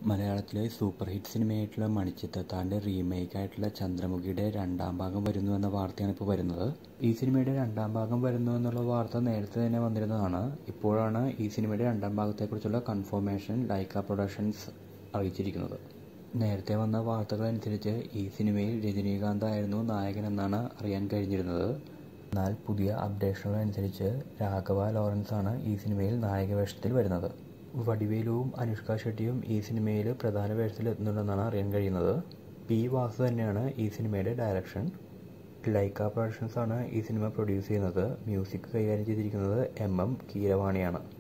മലയാളത്തിലെ super hit സിനിമയായിട്ടുള്ള മണിച്ചിത്രത്താഴിൻ്റെ റീമേക്ക് ആയിട്ടുള്ള ചന്ദ്രമുഖിയുടെ രണ്ടാം ഭാഗം വരുന്നു എന്ന വാർത്തയാണ് ഇപ്പോൾ വരുന്നത് ഈ സിനിമയുടെ രണ്ടാം ഭാഗം വരുന്നു എന്നുള്ള വാർത്ത നേരത്തെ തന്നെ വന്നിരുന്നതാണ് ഇപ്പോഴാണ് ഈ സിനിമയുടെ രണ്ടാം ഭാഗത്തെക്കുറിച്ചുള്ള കൺഫർമേഷൻ ലൈക്ക പ്രൊഡക്ഷൻസ് അറിയിച്ചിരിക്കുന്നത് നേരത്തെ വന്ന വാർത്തകളനുസരിച്ച് ഈ സിനിമയിൽ രജനീകാന്ത് ആയിരുന്നു നായകൻ എന്നാണ് അറിയാൻ കഴിഞ്ഞിരുന്നത് എന്നാൽ പുതിയ അപ്ഡേഷനുകൾ അനുസരിച്ച് രാഘവ ലോറൻസ് ആണ് ഈ സിനിമയിൽ നായക വേഷത്തിൽ വരുന്നത് വടിവേലുവും അനുഷ്ക ഷെട്ടിയും ഈ സിനിമയിൽ പ്രധാന വേഷത്തിൽ എത്തുന്നുണ്ടെന്നാണ് അറിയാൻ കഴിയുന്നത് പി വാസു തന്നെയാണ് ഈ സിനിമയുടെ ഡയറക്ഷൻ ലൈക്ക പ്രൊഡക്ഷൻസ് ആണ് ഈ സിനിമ പ്രൊഡ്യൂസ് ചെയ്യുന്നത് മ്യൂസിക് കൈകാര്യം ചെയ്തിരിക്കുന്നത് എം എം കീരവാണിയാണ്